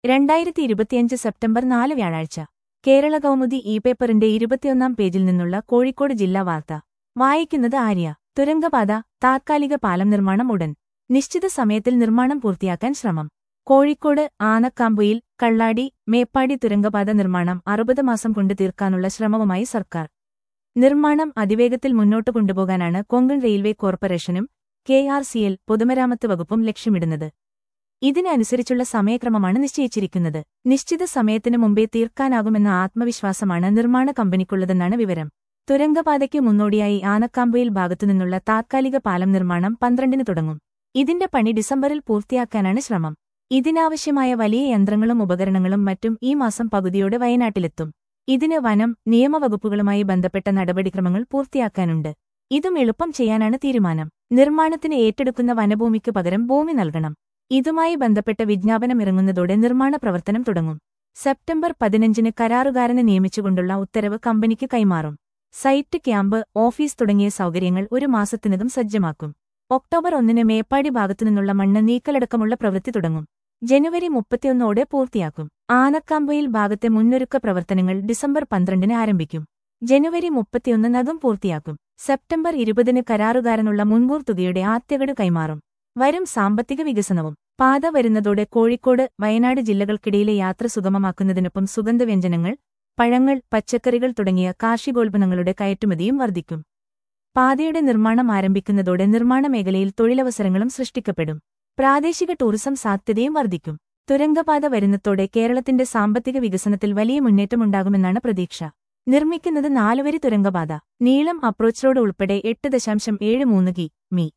രണ്ടായിരത്തി ഇരുപത്തിയഞ്ച് സെപ്റ്റംബർ നാല് വ്യാഴാഴ്ച കേരള കൗമുദി ഇ പേപ്പറിന്റെ ഇരുപത്തിയൊന്നാം പേജിൽ നിന്നുള്ള കോഴിക്കോട് ജില്ലാ വാർത്ത വായിക്കുന്നത് ആര്യ തുരങ്കപാത താത്കാലിക പാലം നിർമ്മാണം ഉടൻ നിശ്ചിത സമയത്തിൽ നിർമ്മാണം പൂർത്തിയാക്കാൻ ശ്രമം കോഴിക്കോട് ആനക്കാമ്പുയിൽ കള്ളാടി മേപ്പാടി തുരങ്കപാത നിർമ്മാണം അറുപത് മാസം കൊണ്ട് തീർക്കാനുള്ള ശ്രമവുമായി സർക്കാർ നിർമ്മാണം അതിവേഗത്തിൽ മുന്നോട്ട് കൊണ്ടുപോകാനാണ് കൊങ്കൺ റെയിൽവേ കോർപ്പറേഷനും കെ ആർ സി എൽ പൊതുമരാമത്ത് വകുപ്പും ലക്ഷ്യമിടുന്നത് ഇതിനനുസരിച്ചുള്ള സമയക്രമമാണ് നിശ്ചയിച്ചിരിക്കുന്നത് നിശ്ചിത സമയത്തിനു മുമ്പേ തീർക്കാനാകുമെന്ന ആത്മവിശ്വാസമാണ് നിർമ്മാണ കമ്പനിക്കുള്ളതെന്നാണ് വിവരം തുരങ്കപാതയ്ക്ക് മുന്നോടിയായി ആനക്കാമ്പയിൽ ഭാഗത്തുനിന്നുള്ള താത്കാലിക പാലം നിർമ്മാണം പന്ത്രണ്ടിന് തുടങ്ങും ഇതിന്റെ പണി ഡിസംബറിൽ പൂർത്തിയാക്കാനാണ് ശ്രമം ഇതിനാവശ്യമായ വലിയ യന്ത്രങ്ങളും ഉപകരണങ്ങളും മറ്റും ഈ മാസം പകുതിയോടെ വയനാട്ടിലെത്തും ഇതിന് വനം നിയമവകുപ്പുകളുമായി ബന്ധപ്പെട്ട നടപടിക്രമങ്ങൾ പൂർത്തിയാക്കാനുണ്ട് ഇതും എളുപ്പം ചെയ്യാനാണ് തീരുമാനം നിർമ്മാണത്തിന് ഏറ്റെടുക്കുന്ന വനഭൂമിക്ക് പകരം ഭൂമി നൽകണം ഇതുമായി ബന്ധപ്പെട്ട വിജ്ഞാപനം ഇറങ്ങുന്നതോടെ നിർമ്മാണ പ്രവർത്തനം തുടങ്ങും സെപ്റ്റംബർ പതിനഞ്ചിന് കരാറുകാരനെ നിയമിച്ചുകൊണ്ടുള്ള ഉത്തരവ് കമ്പനിക്ക് കൈമാറും സൈറ്റ് ക്യാമ്പ് ഓഫീസ് തുടങ്ങിയ സൗകര്യങ്ങൾ ഒരു മാസത്തിനകം സജ്ജമാക്കും ഒക്ടോബർ ഒന്നിന് മേപ്പാടി ഭാഗത്തുനിന്നുള്ള മണ്ണ് നീക്കലടക്കമുള്ള പ്രവൃത്തി തുടങ്ങും ജനുവരി മുപ്പത്തിയൊന്നോടെ പൂർത്തിയാക്കും ആനക്കാമ്പയിൽ ഭാഗത്തെ മുന്നൊരുക്ക പ്രവർത്തനങ്ങൾ ഡിസംബർ പന്ത്രണ്ടിന് ആരംഭിക്കും ജനുവരി മുപ്പത്തിയൊന്നിനകം പൂർത്തിയാക്കും സെപ്റ്റംബർ ഇരുപതിന് കരാറുകാരനുള്ള മുൻകൂർ തുകയുടെ ആദ്യഗഡു കൈമാറും വരും സാമ്പത്തിക വികസനവും പാത വരുന്നതോടെ കോഴിക്കോട് വയനാട് ജില്ലകൾക്കിടയിലെ യാത്ര സുഗമമാക്കുന്നതിനൊപ്പം സുഗന്ധവ്യഞ്ജനങ്ങൾ പഴങ്ങൾ പച്ചക്കറികൾ തുടങ്ങിയ കാർഷികോൽപ്പന്നങ്ങളുടെ കയറ്റുമതിയും വർദ്ധിക്കും പാതയുടെ നിർമ്മാണം ആരംഭിക്കുന്നതോടെ നിർമ്മാണ മേഖലയിൽ തൊഴിലവസരങ്ങളും സൃഷ്ടിക്കപ്പെടും പ്രാദേശിക ടൂറിസം സാധ്യതയും വർദ്ധിക്കും തുരങ്കപാത വരുന്നതോടെ കേരളത്തിന്റെ സാമ്പത്തിക വികസനത്തിൽ വലിയ മുന്നേറ്റമുണ്ടാകുമെന്നാണ് പ്രതീക്ഷ നിർമ്മിക്കുന്നത് നാലുവരി തുരങ്കപാത നീളം അപ്രോച്ച് റോഡ് ഉൾപ്പെടെ എട്ട് ദശാംശം ഏഴ് മൂന്ന് കി മീ